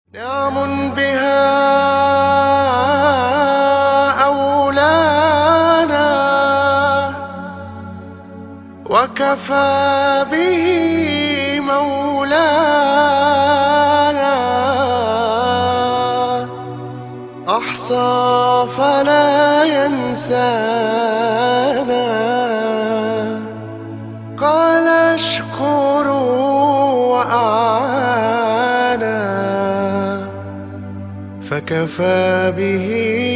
نعم بها أولانا وكفى به مولانا أحصى فلا ينسانا قال اشكروا وأعانا فكفى به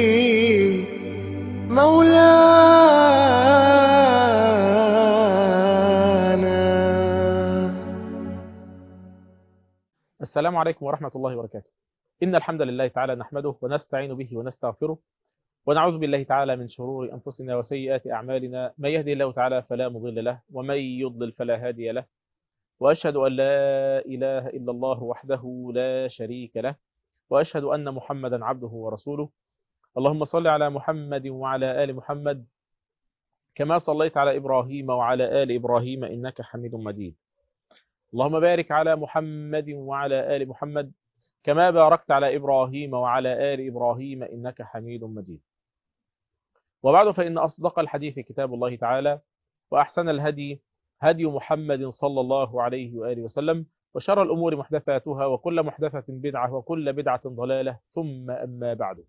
مولانا السلام عليكم ورحمة الله وبركاته إن الحمد لله تعالى نحمده ونستعين به ونستغفره ونعوذ بالله تعالى من شرور أنفسنا وسيئات أعمالنا من يهدي الله تعالى فلا مضل له ومن يضلل فلا هادي له وأشهد أن لا إله إلا الله وحده لا شريك له وأشهد أن محمدا عبده ورسوله اللهم صل على محمد وعلى آل محمد كما صليت على إبراهيم وعلى آل إبراهيم إنك حميد مجيد اللهم بارك على محمد وعلى آل محمد كما باركت على إبراهيم وعلى آل إبراهيم إنك حميد مجيد وبعد فإن أصدق الحديث كتاب الله تعالى وأحسن الهدي هدي محمد صلى الله عليه وآله وسلم وشر الأمور محدثاتها وكل محدثة بدعة وكل بدعة ضلالة ثم أما بعد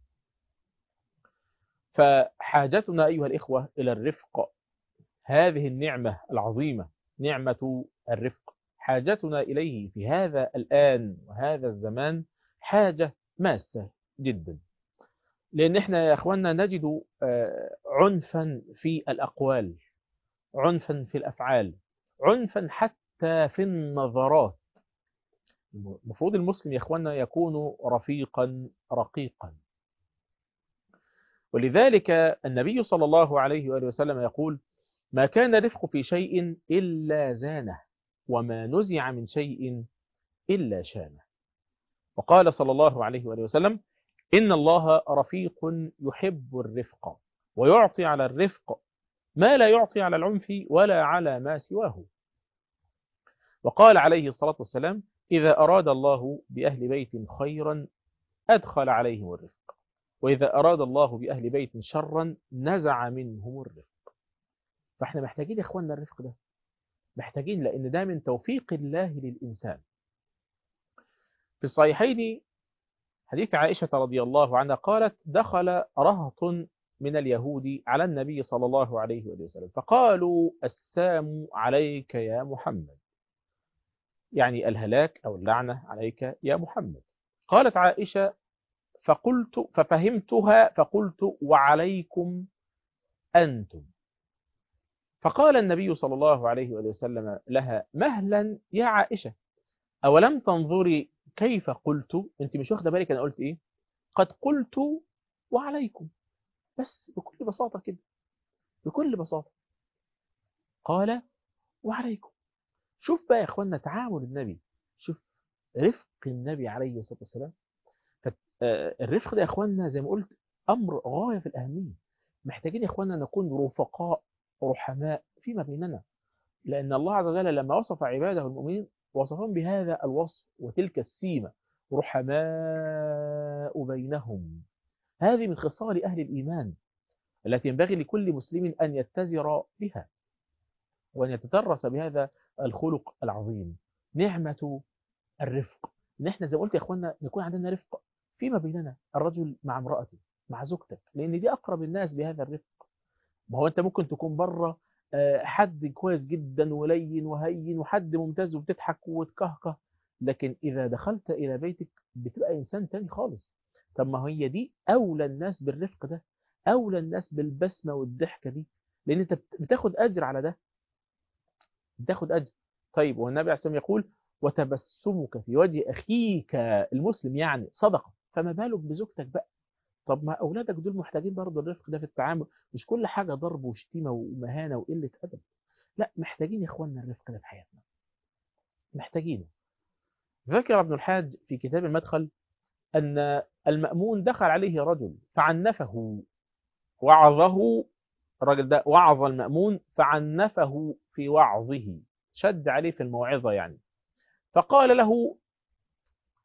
فحاجتنا أيها الإخوة إلى الرفق هذه النعمة العظيمة نعمة الرفق حاجتنا إليه في هذا الآن وهذا الزمان حاجة ماسة جدا لأن احنا يا أخوانا نجد عنفا في الأقوال عنفا في الأفعال عنفا حتى في النظرات المفروض المسلم يا أخوانا يكون رفيقا رقيقا ولذلك النبي صلى الله عليه وآله وسلم يقول ما كان رفق في شيء إلا زانه وما نزع من شيء إلا شانه وقال صلى الله عليه وآله وسلم إن الله رفيق يحب الرفق ويعطي على الرفق ما لا يعطي على العنف ولا على ما سواه وقال عليه الصلاة والسلام إذا أراد الله بأهل بيت خيرا أدخل عليهم الرفق وإذا أراد الله بأهل بيت شرا نزع منهم الرفق فاحنا محتاجين يا إخواننا الرفق ده محتاجين لأن ده من توفيق الله للإنسان في الصحيحين حديث عائشة رضي الله عنها قالت دخل رهط من اليهود على النبي صلى الله عليه وسلم فقالوا السام عليك يا محمد يعني الهلاك أو اللعنة عليك يا محمد قالت عائشة فقلت ففهمتها فقلت وعليكم أنتم فقال النبي صلى الله عليه وسلم لها مهلا يا عائشة أولم تنظري كيف قلت أنت مش واخدة بالك أنا قلت إيه قد قلت وعليكم بس بكل بساطة كده بكل بساطة قال وعليكم شوف بقى يا إخوانا تعامل النبي شوف رفق النبي عليه الصلاة والسلام الرفق ده يا إخوانا زي ما قلت أمر غاية في الأهمية محتاجين يا إخوانا نكون رفقاء رحماء فيما بيننا لأن الله عز وجل لما وصف عباده المؤمنين وصفهم بهذا الوصف وتلك السيمة رحماء بينهم هذه من خصال أهل الإيمان التي ينبغي لكل مسلم أن يتزر بها وأن يتدرس بهذا الخلق العظيم نعمة الرفق نحن زي ما قلت يا أخوانا نكون عندنا رفق فيما بيننا الرجل مع امرأته مع زوجتك لأن دي أقرب الناس بهذا الرفق ما هو أنت ممكن تكون بره حد كويس جدا ولين وهين وحد ممتاز وبتضحك وتكهكه لكن إذا دخلت إلى بيتك بتبقى إنسان تاني خالص طب ما هي دي أولى الناس بالرفق ده أولى الناس بالبسمة والضحكة دي لأن أنت بتاخد أجر على ده بتاخد أجر طيب والنبي عليه الصلاة يقول وتبسمك في وجه أخيك المسلم يعني صدقة فما بالك بزوجتك بقى طب ما أولادك دول محتاجين برضه الرفق ده في التعامل مش كل حاجة ضرب وشتيمة ومهانة وقلة أدب لا محتاجين يا إخواننا الرفق ده في حياتنا محتاجينه ذكر ابن الحاج في كتاب المدخل أن المأمون دخل عليه رجل فعنفه وعظه الراجل ده وعظ المأمون فعنفه في وعظه شد عليه في الموعظة يعني فقال له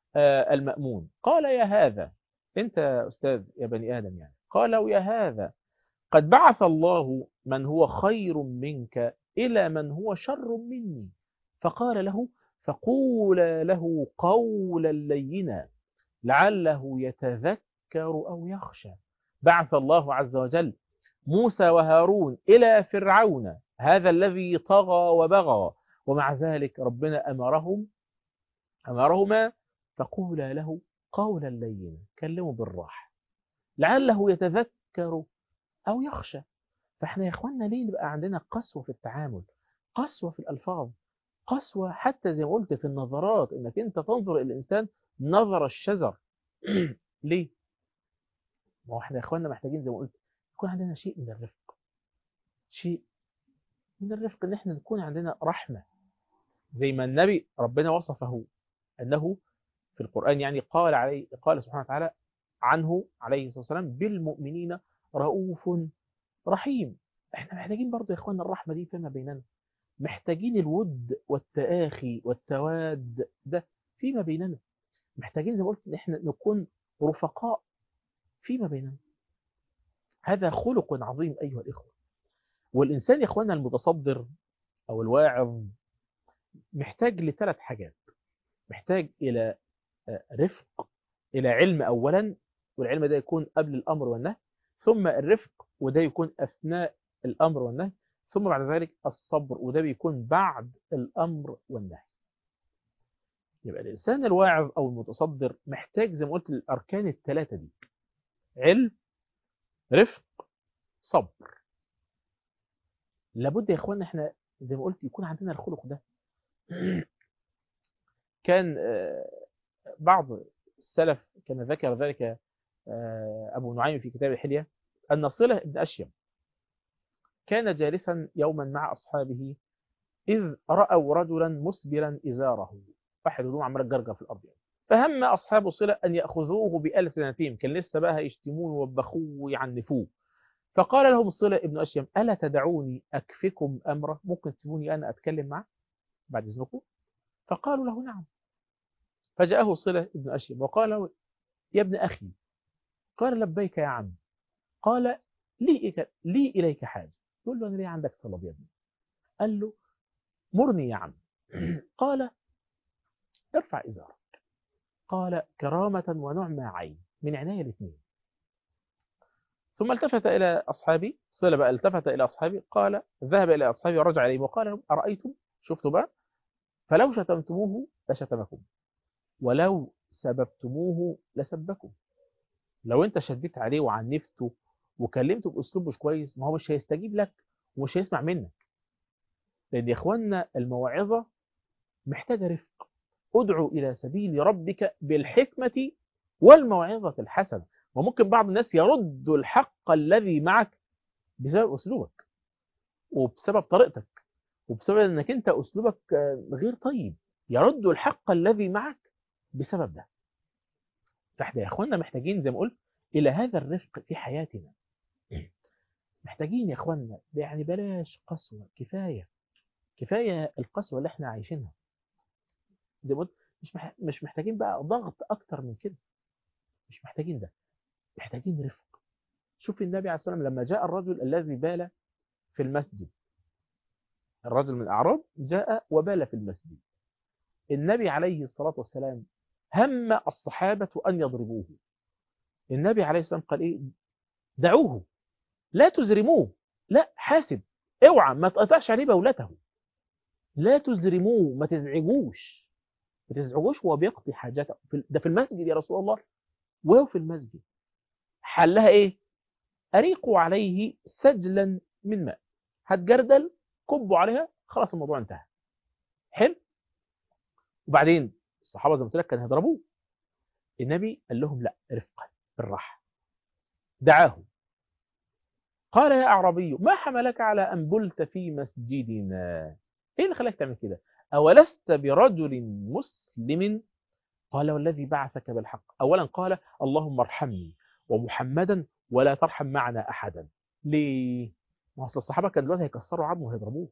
آه، المأمون قال يا هذا أنت يا أستاذ يا بني آدم يعني قالوا يا هذا قد بعث الله من هو خير منك إلى من هو شر مني فقال له فقول له قولا لينا لعله يتذكر أو يخشى بعث الله عز وجل موسى وهارون إلى فرعون هذا الذي طغى وبغى ومع ذلك ربنا أمرهم أمرهما فقولا له قولا لينا كلمه بالراحة لعله يتذكر أو يخشى فإحنا يا إخواننا ليه نبقى عندنا قسوة في التعامل قسوة في الألفاظ قسوة حتى زي ما قلت في النظرات إنك أنت تنظر إلى الإنسان نظر الشجر ليه؟ ما هو إحنا يا إخواننا محتاجين زي ما قلت يكون عندنا شيء من الرفق شيء من الرفق إن إحنا نكون عندنا رحمة زي ما النبي ربنا وصفه أنه في القرآن يعني قال عليه قال سبحانه وتعالى عنه عليه الصلاة والسلام بالمؤمنين رؤوف رحيم احنا محتاجين برضه يا اخوانا الرحمة دي فيما بيننا محتاجين الود والتآخي والتواد ده فيما بيننا محتاجين زي ما قلت ان احنا نكون رفقاء فيما بيننا هذا خلق عظيم ايها الاخوه والانسان يا اخوانا المتصدر او الواعظ محتاج لثلاث حاجات محتاج الى رفق الى علم اولا والعلم ده يكون قبل الامر والنهي ثم الرفق وده يكون اثناء الامر والنهي ثم بعد ذلك الصبر وده بيكون بعد الامر والنهي يبقى الانسان الواعظ او المتصدر محتاج زي ما قلت الاركان الثلاثه دي علم رفق صبر لابد يا اخوانا احنا زي ما قلت يكون عندنا الخلق ده كان بعض السلف كما ذكر ذلك أبو نعيم في كتاب الحلية أن صلة بن أشيم كان جالسا يوما مع أصحابه إذ رأوا رجلا مسبلا إزاره واحد هدوم عمال جرجر في الأرض يعني. فهم أصحاب صلة أن يأخذوه بألسنتهم كان لسه بقى يشتموه ويوبخوه ويعنفوه فقال لهم صلة ابن أشيم ألا تدعوني أكفكم أمره ممكن تسيبوني أنا أتكلم معه بعد إذنكم فقالوا له نعم فجاءه صلة ابن أشيم وقال له يا ابن أخي قال لبيك يا عم قال لي, لي إليك حاجة يقول له أنا ليه عندك طلب يا ابني قال له مرني يا عم قال ارفع إزارك قال كرامة ونعمة عين من عناية الاثنين ثم التفت إلى أصحابي صلة بقى التفت إلى أصحابي قال ذهب إلى أصحابي ورجع إليهم وقال لهم أرأيتم شفتوا بقى فلو شتمتموه لشتمكم ولو سببتموه لسبكم لو انت شديت عليه وعنفته وكلمته باسلوب مش كويس ما هو مش هيستجيب لك ومش هيسمع منك لان يا اخوانا الموعظه محتاجه رفق ادعو الى سبيل ربك بالحكمه والموعظه الحسنه وممكن بعض الناس يرد الحق الذي معك بسبب اسلوبك وبسبب طريقتك وبسبب انك انت اسلوبك غير طيب يرد الحق الذي معك بسبب ده فاحنا يا اخوانا محتاجين زي ما قلت الى هذا الرفق في حياتنا محتاجين يا اخوانا يعني بلاش قسوه كفايه كفايه القسوه اللي احنا عايشينها زي ما قلت مش مش محتاجين بقى ضغط اكتر من كده مش محتاجين ده محتاجين رفق شوف النبي عليه الصلاه والسلام لما جاء الرجل الذي بال في المسجد الرجل من الاعراب جاء وبال في المسجد النبي عليه الصلاه والسلام هم الصحابة أن يضربوه النبي عليه الصلاة والسلام قال إيه دعوه لا تزرموه لا حاسب اوعى ما تقطعش عليه بولته لا تزرموه ما تزعجوش ما تزعجوش وهو بيقضي حاجته ده في المسجد يا رسول الله وهو في المسجد حلها ايه أريقوا عليه سجلا من ماء هتجردل كبوا عليها خلاص الموضوع انتهى حلو وبعدين الصحابه زي ما قلت لك كانوا هيضربوه النبي قال لهم لا رفقا بالراحه دعاه قال يا اعرابي ما حملك على ان بلت في مسجدنا ايه اللي خلاك تعمل كده اولست برجل مسلم قال والذي بعثك بالحق اولا قال اللهم ارحمني ومحمدا ولا ترحم معنا احدا ليه ما اصل الصحابه كان دلوقتي هيكسروا عظمه وهيضربوه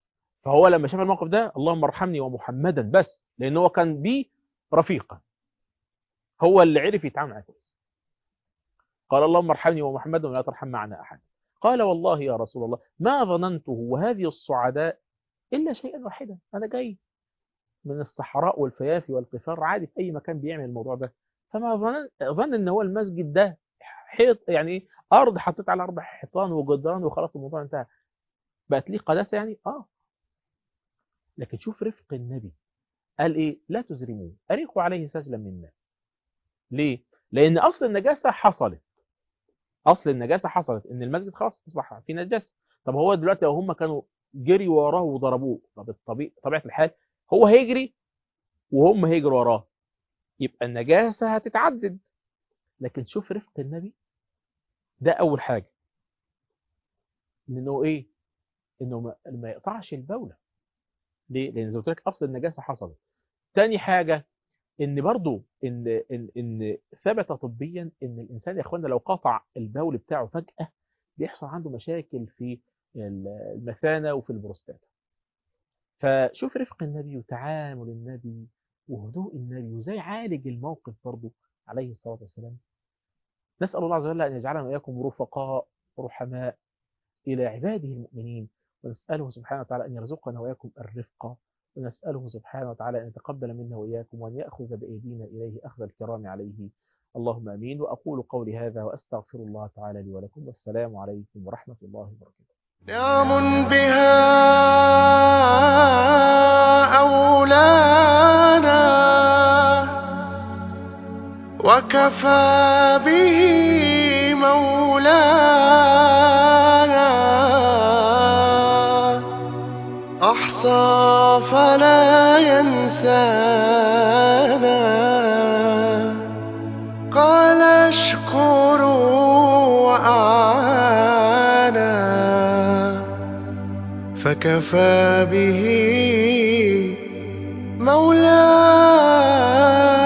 فهو لما شاف الموقف ده اللهم ارحمني ومحمدا بس لان هو كان بيه رفيقا هو اللي عرف يتعامل معاه كويس قال اللهم ارحمني ومحمدا ولا ترحم معنا احد قال والله يا رسول الله ما ظننته وهذه الصعداء الا شيئا واحدا انا جاي من الصحراء والفيافي والقفار عادي في اي مكان بيعمل الموضوع ده فما ظن ظن ان هو المسجد ده حيط يعني ايه ارض حطيت على اربع حيطان وجدران وخلاص الموضوع انتهى بقت ليه قداسه يعني اه لكن شوف رفق النبي قال ايه لا تزرموه اريقوا عليه سجلا من ماء ليه لان اصل النجاسه حصلت اصل النجاسه حصلت ان المسجد خلاص اصبح فيه نجاسه طب هو دلوقتي لو هم كانوا جري وراه وضربوه طب الطبيعي طبيعه الحال هو هيجري وهم هيجروا وراه يبقى النجاسه هتتعدد لكن شوف رفق النبي ده اول حاجه انه ايه انه ما, ما يقطعش البوله ليه لان زي ما قلت لك اصل النجاسه حصلت تاني حاجه ان برضو ان ان ان ثبت طبيا ان الانسان يا اخوانا لو قطع البول بتاعه فجاه بيحصل عنده مشاكل في المثانه وفي البروستاتا فشوف رفق النبي وتعامل النبي وهدوء النبي وازاي عالج الموقف برضو عليه الصلاه والسلام نسال الله عز وجل ان يجعلنا واياكم رفقاء رحماء الى عباده المؤمنين ونساله سبحانه وتعالى ان يرزقنا واياكم الرفق ونسأله سبحانه وتعالى أن يتقبل منا وإياكم وأن يأخذ بأيدينا إليه أخذ الكرام عليه اللهم أمين وأقول قولي هذا وأستغفر الله تعالى لي ولكم والسلام عليكم ورحمة الله وبركاته نعم بها أولانا وكفى به مولانا أحصى فلا ينسانا قال اشكروا وأعانا فكفى به مولانا